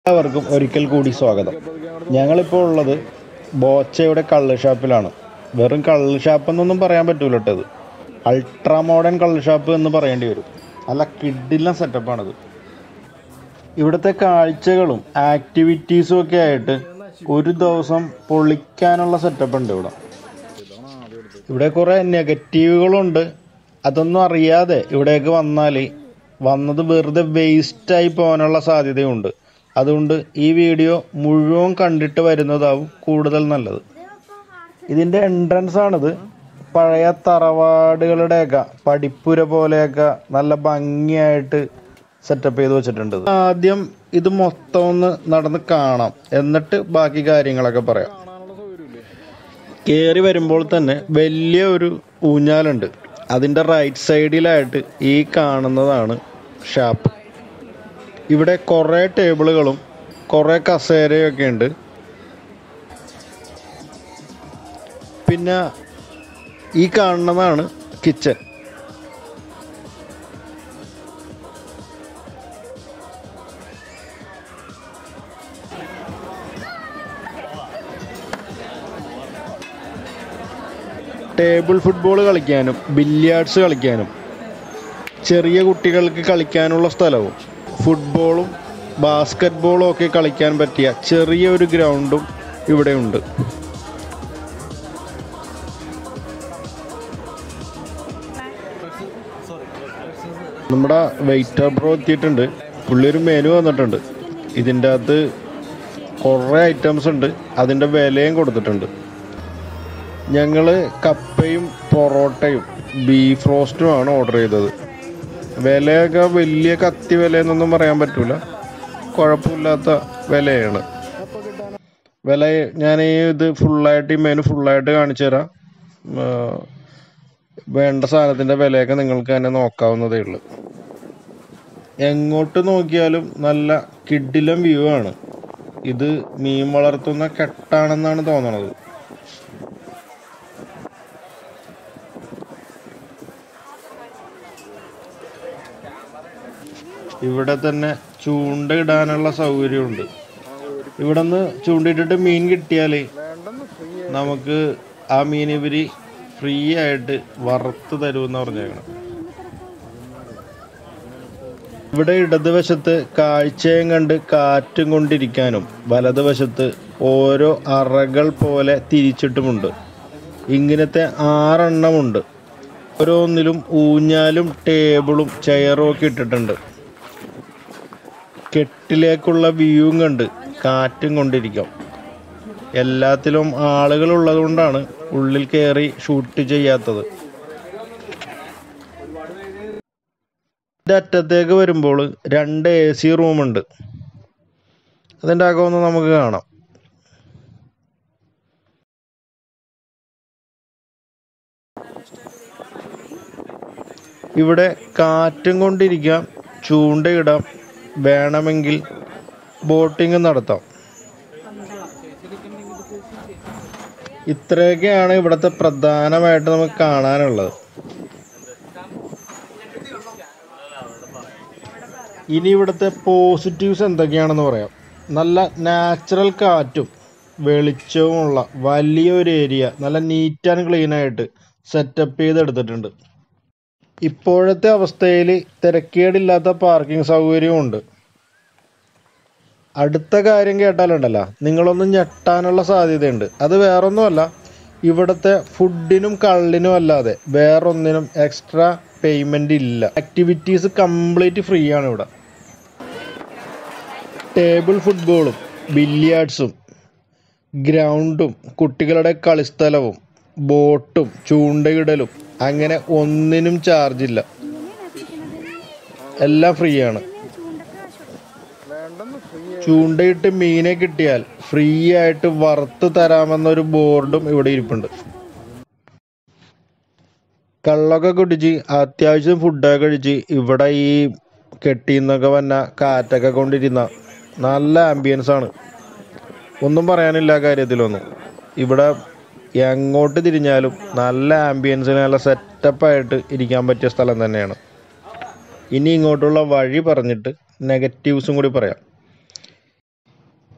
എല്ലാവർക്കും ഒരിക്കൽ കൂടി സ്വാഗതം ഞങ്ങളിപ്പോൾ ഉള്ളത് ബോച്ചയുടെ കള്ള് ഷാപ്പിലാണ് വെറും കള്ള് ഷാപ്പ് എന്നൊന്നും പറയാൻ പറ്റൂല കേട്ടോ ഇത് അൾട്രാ മോഡേൺ കള്ള് ഷാപ്പ് എന്ന് പറയേണ്ടി വരും നല്ല കിഡില്ല സെറ്റപ്പാണിത് ഇവിടുത്തെ കാഴ്ചകളും ആക്ടിവിറ്റീസും ഒക്കെ ആയിട്ട് ഒരു ദിവസം പൊളിക്കാനുള്ള സെറ്റപ്പ് ഉണ്ട് ഇവിടെ ഇവിടെ കുറേ നെഗറ്റീവുകളുണ്ട് അതൊന്നും അറിയാതെ ഇവിടേക്ക് വന്നാൽ വന്നത് വെറുതെ വേസ്റ്റായി പോകാനുള്ള സാധ്യതയുണ്ട് അതുകൊണ്ട് ഈ വീഡിയോ മുഴുവൻ കണ്ടിട്ട് വരുന്നതാവും കൂടുതൽ നല്ലത് ഇതിൻ്റെ എൻട്രൻസ് ആണിത് പഴയ തറവാടുകളുടെയൊക്കെ പടിപ്പുര പോലെയൊക്കെ നല്ല ഭംഗിയായിട്ട് സെറ്റപ്പ് ചെയ്ത് വെച്ചിട്ടുണ്ട് ഇത്. ആദ്യം ഇത് മൊത്തം ഒന്ന് നടന്ന് കാണാം എന്നിട്ട് ബാക്കി കാര്യങ്ങളൊക്കെ പറയാം കയറി വരുമ്പോൾ തന്നെ വലിയ ഒരു ഊഞ്ഞാലുണ്ട് അതിൻ്റെ റൈറ്റ് സൈഡിലായിട്ട് ഈ കാണുന്നതാണ് ഷാപ്പ് ഇവിടെ കുറേ ടേബിളുകളും കുറേ കസേരയൊക്കെ ഉണ്ട് പിന്നെ ഈ കാണുന്നതാണ് കിച്ചൺ ടേബിൾ ഫുട്ബോൾ കളിക്കാനും ബില്ലിയാർഡ്സ് കളിക്കാനും ചെറിയ കുട്ടികൾക്ക് കളിക്കാനുള്ള സ്ഥലവും ഫുട്ബോളും ബാസ്ക്കറ്റ് ബോളും ഒക്കെ കളിക്കാൻ പറ്റിയ ചെറിയൊരു ഗ്രൗണ്ടും ഇവിടെയുണ്ട് നമ്മുടെ വെയിറ്റർ ബ്രോ എത്തിയിട്ടുണ്ട് പുള്ളി ഒരു മെനു വന്നിട്ടുണ്ട് ഇതിൻ്റെ അകത്ത് കുറേ ഐറ്റംസ് ഉണ്ട് അതിൻ്റെ വിലയും കൊടുത്തിട്ടുണ്ട് ഞങ്ങൾ കപ്പയും പൊറോട്ടയും ബീഫ് റോസ്റ്റുമാണ് ഓർഡർ ചെയ്തത് വിലയൊക്കെ വലിയ കത്തി വിലയെന്നൊന്നും പറയാൻ പറ്റൂല കുഴപ്പമില്ലാത്ത വിലയാണ് വില ഞാൻ ഈ ഇത് ഫുള്ളായിട്ട് ഈ മെനു ഫുള്ളായിട്ട് കാണിച്ചു തരാം ആ, വേണ്ട സാധനത്തിൻ്റെ വിലയൊക്കെ നിങ്ങൾക്ക് തന്നെ നോക്കാവുന്നതേ ഉള്ളൂ എങ്ങോട്ട് നോക്കിയാലും നല്ല കിഡിലം വ്യൂ ആണ് ഇത് മീൻ വളർത്തുന്ന കെട്ടാണെന്നാണ് തോന്നണത് ഇവിടെ തന്നെ ചൂണ്ടയിടാനുള്ള സൗകര്യമുണ്ട് ഇവിടെ നിന്ന് ചൂണ്ടയിട്ടിട്ട് മീൻ കിട്ടിയാൽ നമുക്ക് ആ മീൻ ഇവര് ഫ്രീ ആയിട്ട് വറുത്ത് തരുമെന്ന് പറഞ്ഞേക്കണം ഇവിടെ ഇടതുവശത്ത് കാഴ്ചയും കണ്ട് കാറ്റും കൊണ്ടിരിക്കാനും വലതുവശത്ത് ഓരോ അറകൾ പോലെ തിരിച്ചിട്ടുമുണ്ട് ഇങ്ങനത്തെ ആറെണ്ണമുണ്ട് ഓരോന്നിലും ഊഞ്ഞാലും ടേബിളും ചെയറും ഒക്കെ ഇട്ടിട്ടുണ്ട് കെട്ടിലേക്കുള്ള വ്യൂവും കണ്ട് കാറ്റും കൊണ്ടിരിക്കാം എല്ലാത്തിലും ആളുകൾ ഉള്ളതുകൊണ്ടാണ് ഉള്ളിൽ കയറി ഷൂട്ട് ചെയ്യാത്തത് ഇതിന്റെ അറ്റത്തേക്ക് വരുമ്പോൾ രണ്ട് എ സി റൂമുണ്ട് അതിൻ്റെ അകമൊന്ന് നമുക്ക് കാണാം ഇവിടെ കാറ്റും കൊണ്ടിരിക്കാം ചൂണ്ടയിടാം വേണമെങ്കിൽ ബോട്ടിങ് നടത്താം ഇത്രയൊക്കെയാണ് ഇവിടുത്തെ പ്രധാനമായിട്ട് നമുക്ക് കാണാനുള്ളത് ഇനി ഇവിടുത്തെ പോസിറ്റീവ്സ് എന്തൊക്കെയാണെന്ന് പറയാം നല്ല നാച്ചുറൽ കാറ്റും വെളിച്ചവുമുള്ള വലിയൊരു ഏരിയ നല്ല നീറ്റ് ആൻഡ് ക്ലീൻ ആയിട്ട് സെറ്റപ്പ് ചെയ്തെടുത്തിട്ടുണ്ട് ഇപ്പോഴത്തെ അവസ്ഥയിൽ തിരക്കേടില്ലാത്ത പാർക്കിംഗ് സൗകര്യമുണ്ട് അടുത്ത കാര്യം കേട്ടാലുണ്ടല്ലോ നിങ്ങളൊന്ന് ഞെട്ടാനുള്ള സാധ്യതയുണ്ട് അത് വേറൊന്നുമല്ല ഇവിടുത്തെ ഫുഡിനും കള്ളിനും അല്ലാതെ വേറൊന്നിനും എക്സ്ട്രാ പേയ്മെന്റ് ഇല്ല ആക്ടിവിറ്റീസ് കംപ്ലീറ്റ് ഫ്രീ ആണ് ഇവിടെ ടേബിൾ ഫുട്ബോളും ബില്ലിയാർഡ്സും ഗ്രൗണ്ടും കുട്ടികളുടെ കളിസ്ഥലവും ബോട്ടും ചൂണ്ടയിടലും അങ്ങനെ ഒന്നിനും ചാർജ് ഇല്ല എല്ലാം ഫ്രീ ആണ് ചൂണ്ടയിട്ട് മീനെ കിട്ടിയാൽ ഫ്രീ ആയിട്ട് വറുത്ത് തരാമെന്നൊരു ബോർഡും ഇവിടെ ഇരിപ്പുണ്ട് കള്ളൊക്കെ കുടിച്ച് അത്യാവശ്യം ഫുഡൊക്കെ കഴിച്ച് ഇവിടെ ഈ കെട്ടിന്നൊക്കെ വന്ന കാറ്റൊക്കെ കൊണ്ടിരുന്ന നല്ല ആംബിയൻസ് ആണ് ഒന്നും പറയാനില്ല ആ കാര്യത്തിലൊന്നും ഇവിടെ എങ്ങോട്ട് തിരിഞ്ഞാലും നല്ല ആംബിയൻസിന് നല്ല സെറ്റപ്പായിട്ട് ഇരിക്കാൻ പറ്റിയ സ്ഥലം തന്നെയാണ് ഇനി ഇങ്ങോട്ടുള്ള വഴി പറഞ്ഞിട്ട് നെഗറ്റീവ്സും കൂടി പറയാം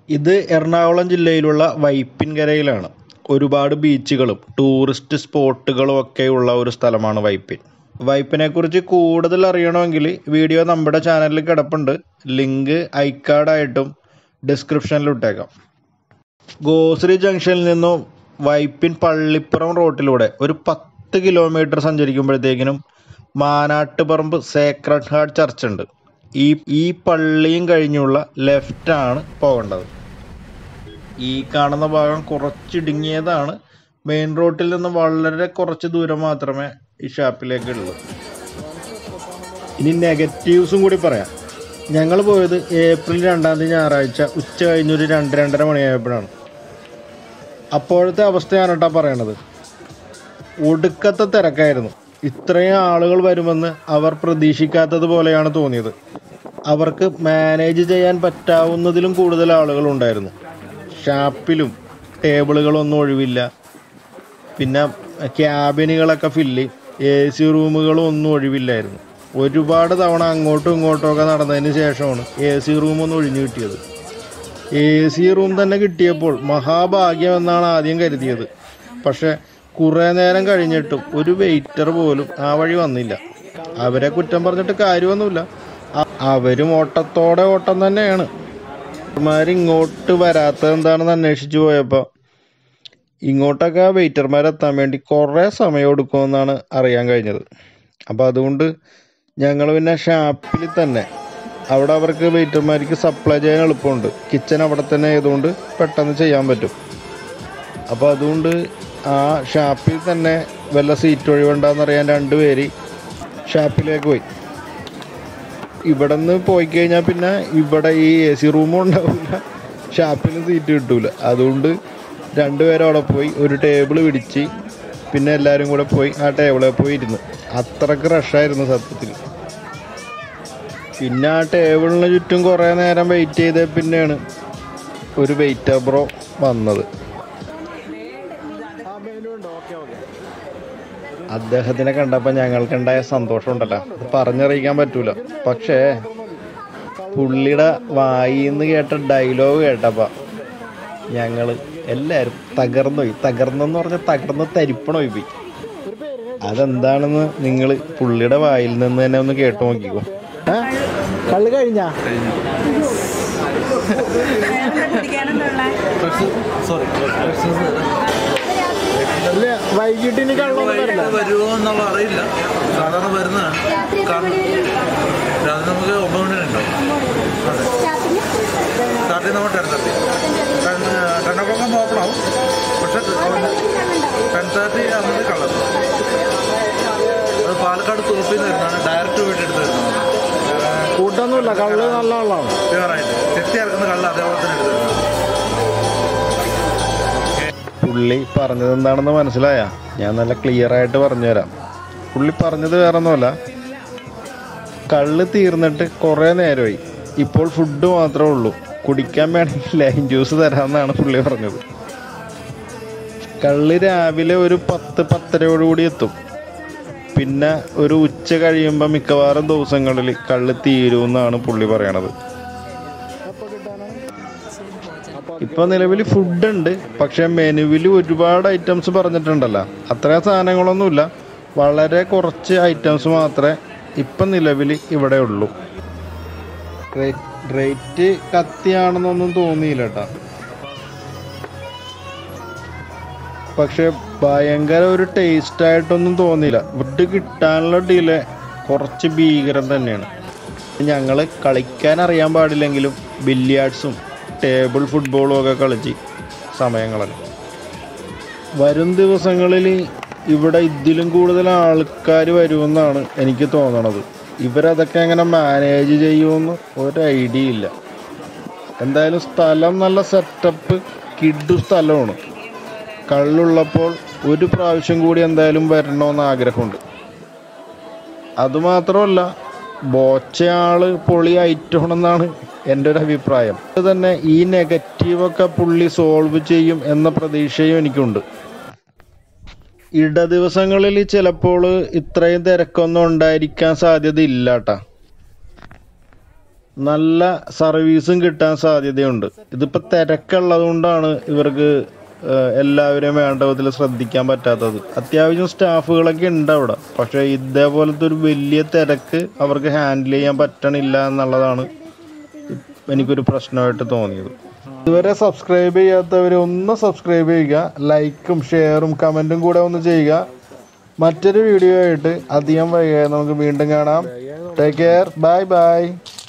ഇത് എറണാകുളം ജില്ലയിലുള്ള വൈപ്പിൻകരയിലാണ് ഒരുപാട് ബീച്ചുകളും ടൂറിസ്റ്റ് സ്പോട്ടുകളും ഒക്കെയുള്ള ഒരു സ്ഥലമാണ് വൈപ്പിൻ വൈപ്പിനെ കുറിച്ച് കൂടുതൽ അറിയണമെങ്കിൽ വീഡിയോ നമ്മുടെ ചാനലിൽ കിടപ്പുണ്ട് ലിങ്ക് ഐക്കാർഡായിട്ടും ഡിസ്ക്രിപ്ഷനിൽ ഇട്ടേക്കാം ഗോശ്രീ ജംഗ്ഷനിൽ നിന്നും വൈപ്പിൻ പള്ളിപ്പുറം റോട്ടിലൂടെ ഒരു പത്ത് കിലോമീറ്റർ സഞ്ചരിക്കുമ്പോഴത്തേക്കിനും മാനാട്ടുപറമ്പ് സേക്രഡ് ഹാർട്ട് ചർച്ച് ഉണ്ട് ഈ ഈ പള്ളിയും കഴിഞ്ഞുള്ള ലെഫ്റ്റാണ് പോകേണ്ടത് ഈ കാണുന്ന ഭാഗം കുറച്ചിടുങ്ങിയതാണ് മെയിൻ റോട്ടിൽ നിന്ന് വളരെ കുറച്ച് ദൂരം മാത്രമേ ഈ ഷാപ്പിലേക്ക് ഉള്ളൂ ഇനി നെഗറ്റീവ്സും കൂടി പറയാം ഞങ്ങൾ പോയത് ഏപ്രിൽ രണ്ടാം തീയതി ഞായറാഴ്ച ഉച്ച കഴിഞ്ഞൊരു രണ്ട് രണ്ടര മണിയായപ്പോഴാണ് അപ്പോഴത്തെ അവസ്ഥയാണ് കേട്ടോ പറയണത് ഒടുക്കത്തെ തിരക്കായിരുന്നു ഇത്രയും ആളുകൾ വരുമെന്ന് അവർ പ്രതീക്ഷിക്കാത്തത് പോലെയാണ് തോന്നിയത് അവർക്ക് മാനേജ് ചെയ്യാൻ പറ്റാവുന്നതിലും കൂടുതൽ ആളുകൾ ഉണ്ടായിരുന്നു ഷാപ്പിലും ടേബിളുകളൊന്നും ഒഴിവില്ല പിന്നെ ക്യാബിനുകളൊക്കെ ഫില്ല് എ സി റൂമുകളും ഒന്നും ഒഴിവില്ലായിരുന്നു ഒരുപാട് തവണ അങ്ങോട്ടും ഇങ്ങോട്ടും ഒക്കെ നടന്നതിന് ശേഷമാണ് എ സി റൂമൊന്നും ഒഴിഞ്ഞു കിട്ടിയത് എ സി റൂം തന്നെ കിട്ടിയപ്പോൾ മഹാഭാഗ്യം എന്നാണ് ആദ്യം കരുതിയത് പക്ഷെ കുറേ നേരം കഴിഞ്ഞിട്ടും ഒരു വെയിറ്റർ പോലും ആ വഴി വന്നില്ല അവരെ കുറ്റം പറഞ്ഞിട്ട് കാര്യമൊന്നുമില്ല അ- അവരും ഓട്ടത്തോടെ ഓട്ടം തന്നെയാണ് ഇങ്ങോട്ട് വരാത്തത് എന്താണെന്ന് അന്വേഷിച്ചു പോയപ്പോൾ ഇങ്ങോട്ടൊക്കെ വെയിറ്റർമാരെത്താൻ വേണ്ടി കുറേ സമയം എടുക്കുമെന്നാണ് അറിയാൻ കഴിഞ്ഞത് അപ്പോൾ അതുകൊണ്ട് ഞങ്ങൾ പിന്നെ ഷാപ്പിൽ തന്നെ അവിടെ അവർക്ക് വെയിറ്റർമാർക്ക് സപ്ലൈ ചെയ്യാൻ എളുപ്പമുണ്ട് കിച്ചൺ അവിടെ തന്നെ ആയതുകൊണ്ട് പെട്ടെന്ന് ചെയ്യാൻ പറ്റും അപ്പോൾ അതുകൊണ്ട് ആ ഷാപ്പിൽ തന്നെ വല്ല സീറ്റ് ഒഴിവുണ്ടാകുന്നറിയാൻ രണ്ട് പേര് ഷാപ്പിലേക്ക് പോയി ഇവിടെ നിന്ന് പോയി കഴിഞ്ഞാൽ പിന്നെ ഇവിടെ ഈ എ സി റൂമും ഉണ്ടാവില്ല ഷാപ്പിലും സീറ്റ് കിട്ടൂല അതുകൊണ്ട് രണ്ടുപേരും അവിടെ പോയി ഒരു ടേബിൾ പിടിച്ച് പിന്നെ എല്ലാവരും കൂടെ പോയി ആ ടേബിളിൽ പോയി ഇരുന്ന് അത്രക്ക് റഷായിരുന്നു സത്യത്തിൽ പിന്നെ ആ ടേബിളിന് ചുറ്റും കുറേ നേരം വെയിറ്റ് ചെയ്ത പിന്നെയാണ് ഒരു വെയിറ്റർ ബ്രോ വന്നത് അദ്ദേഹത്തിനെ കണ്ടപ്പോൾ ഞങ്ങൾക്കുണ്ടായ സന്തോഷം ഉണ്ടല്ലോ അത് പറഞ്ഞറിയിക്കാൻ പറ്റൂല പക്ഷേ പുള്ളിയുടെ വായിന്ന് കേട്ട ഡയലോഗ് കേട്ടപ്പോൾ ഞങ്ങൾ എല്ലാവരും തകർന്നുപോയി തകർന്നെന്ന് പറഞ്ഞാൽ തകർന്ന് തരിപ്പണമായി പോയി അതെന്താണെന്ന് നിങ്ങൾ പുള്ളിയുടെ വായിൽ നിന്ന് തന്നെ ഒന്ന് കേട്ടു നോക്കിക്കോ കള്ള് കഴിഞ്ഞാ സോറി ഇല്ല വൈകിട്ട് ഇനി കള്ളൊന്നും വരില്ല വരുമോ എന്നുള്ള അറിയില്ല സാധാരണ വരുന്നതാണ് കാരണം രാത്രി നമുക്ക് ഒമ്പത് മണി വരെ ഉണ്ടാവും അതെ സ്റ്റാർട്ടിങ് നമ്മൾ ten thirty ten ten o'clock open ആവും പക്ഷെ ടെൻ തേർട്ടി ആകുന്നത് കള്ളത് അത് പാലക്കാട് തോപ്പിൽ നിന്ന് വരുന്നതാണ് ഡയറക്റ്റ് പോയിട്ട് എടുത്ത് വരുന്നതാണ് കൂട്ടൊന്നുമില്ല കള്ള് നല്ല ആളാണ് പ്യുവറായിട്ട് ചെത്തി ഇറക്കുന്ന കള്ള് അതേപോലെ തന്നെ എടുത്ത് വരുന്നതാണ് പുള്ളി പറഞ്ഞത് എന്താണെന്ന് മനസ്സിലായ ഞാൻ നല്ല ക്ലിയർ ആയിട്ട് പറഞ്ഞുതരാം പുള്ളി പറഞ്ഞത് വേറെ ഒന്നുമല്ല കള്ള് തീർന്നിട്ട് കുറേ നേരമായി ഇപ്പോൾ ഫുഡ് മാത്രമേ ഉള്ളൂ കുടിക്കാൻ വേണമെങ്കിൽ ലൈം ജ്യൂസ് തരാമെന്നാണ് പുള്ളി പറഞ്ഞത് കള്ള് രാവിലെ ഒരു പത്ത് പത്തരയോടുകൂടി എത്തും പിന്നെ ഒരു ഉച്ച കഴിയുമ്പോൾ മിക്കവാറും ദിവസങ്ങളിൽ കള്ള് തീരുമെന്നാണ് പുള്ളി പറയണത് ഇപ്പൊ നിലവിൽ ഫുഡ് ഉണ്ട് പക്ഷെ മെനുവിൽ ഒരുപാട് ഐറ്റംസ് പറഞ്ഞിട്ടുണ്ടല്ലോ അത്രയും സാധനങ്ങളൊന്നുമില്ല വളരെ കുറച്ച് ഐറ്റംസ് മാത്രമേ ഇപ്പം നിലവിൽ ഇവിടെ ഉള്ളൂ റേറ്റ് കത്തിയാണെന്നൊന്നും തോന്നിയില്ല കേട്ടാ പക്ഷെ ഭയങ്കര ഒരു ടേസ്റ്റ് ആയിട്ടൊന്നും തോന്നിയില്ല ഫുഡ് കിട്ടാനുള്ള ഡിലേ കുറച്ച് ഭീകരം തന്നെയാണ് ഞങ്ങൾ കളിക്കാൻ അറിയാൻ പാടില്ലെങ്കിലും ബില്ലിയാർഡ്സും ടേബിൾ ഫുട്ബോളും ഒക്കെ കളിച്ച് സമയങ്ങളല്ല വരും ദിവസങ്ങളിൽ ഇവിടെ ഇതിലും കൂടുതൽ ആൾക്കാർ വരുമെന്നാണ് എനിക്ക് തോന്നണത് ഇവരതൊക്കെ എങ്ങനെ മാനേജ് ചെയ്യുമെന്ന് ഒരു ഐഡിയ ഇല്ല എന്തായാലും സ്ഥലം നല്ല സെറ്റപ്പ് കിഡു സ്ഥലമാണ് കള്ളുള്ളപ്പോൾ ഒരു പ്രാവശ്യം കൂടി എന്തായാലും വരണമെന്ന് ആഗ്രഹമുണ്ട് അതുമാത്രമല്ല ബോച്ചയാള് പൊളി ഐറ്റമാണെന്നാണ് എൻ്റെ ഒരു അഭിപ്രായം അത് തന്നെ ഈ നെഗറ്റീവൊക്കെ പുള്ളി സോൾവ് ചെയ്യും എന്ന പ്രതീക്ഷയും എനിക്കുണ്ട് ഇട ദിവസങ്ങളിൽ ചിലപ്പോൾ ഇത്രയും തിരക്കൊന്നും ഉണ്ടായിരിക്കാൻ സാധ്യതയില്ല കേട്ടാ നല്ല സർവീസും കിട്ടാൻ സാധ്യതയുണ്ട് ഇതിപ്പോൾ തിരക്കുള്ളത് കൊണ്ടാണ് ഇവർക്ക് ഏഹ്, എല്ലാവരെയും വേണ്ട വിധത്തിൽ ശ്രദ്ധിക്കാൻ പറ്റാത്തത് അത്യാവശ്യം സ്റ്റാഫുകളൊക്കെ ഉണ്ട് അവിടെ പക്ഷേ ഇതേപോലത്തെ ഒരു വലിയ തിരക്ക് അവർക്ക് ഹാൻഡിൽ ചെയ്യാൻ പറ്റണില്ല എന്നുള്ളതാണ് എനിക്കൊരു പ്രശ്നമായിട്ട് തോന്നിയത് ഇതുവരെ സബ്സ്ക്രൈബ് ചെയ്യാത്തവർ ഒന്ന് സബ്സ്ക്രൈബ് ചെയ്യുക ലൈക്കും ഷെയറും കമൻറ്റും കൂടെ ഒന്ന് ചെയ്യുക മറ്റൊരു വീഡിയോ ആയിട്ട് അധികം വൈകാതെ നമുക്ക് വീണ്ടും കാണാം ടേക്ക് കെയർ ബൈ ബൈ